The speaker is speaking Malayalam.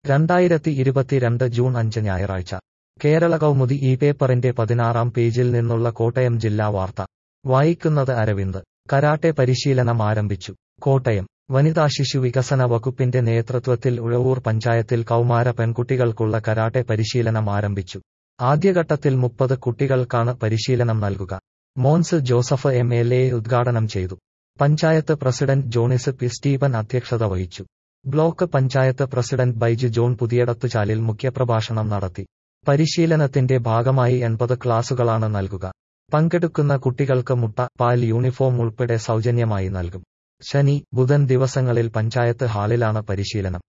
രണ്ടായിരത്തി ഇരുപത്തിരണ്ട് ജൂൺ അഞ്ച് ഞായറാഴ്ച കേരള കൗമുദി ഈ പേപ്പറിന്റെ പതിനാറാം പേജിൽ നിന്നുള്ള കോട്ടയം ജില്ലാ വാർത്ത വായിക്കുന്നത് അരവിന്ദ് കരാട്ടെ പരിശീലനം ആരംഭിച്ചു കോട്ടയം വനിതാ ശിശു വികസന വകുപ്പിന്റെ നേതൃത്വത്തിൽ ഉഴവൂർ പഞ്ചായത്തിൽ കൗമാര പെൺകുട്ടികൾക്കുള്ള കരാട്ടെ പരിശീലനം ആരംഭിച്ചു ആദ്യഘട്ടത്തിൽ മുപ്പത് കുട്ടികൾക്കാണ് പരിശീലനം നൽകുക Mons Joseph M L A ഉദ്ഘാടനം ചെയ്തു panchayat president Johnis P Stephen അധ്യക്ഷത വഹിച്ചു block panchayat president Baiju John Puthiyidathuchalil മുഖ്യപ്രഭാഷണം നടത്തി പരിശീലനത്തിന്റെ ഭാഗമായി എൺപത് ക്ലാസുകളാണ് നൽകുക പങ്കെടുക്കുന്ന കുട്ടികൾക്ക് മുട്ട പാൽ യൂണിഫോം ഉൾപ്പെടെ സൗജന്യമായി നൽകും ശനി ബുധൻ ദിവസങ്ങളിൽ പഞ്ചായത്ത് ഹാളിലാണ് പരിശീലനം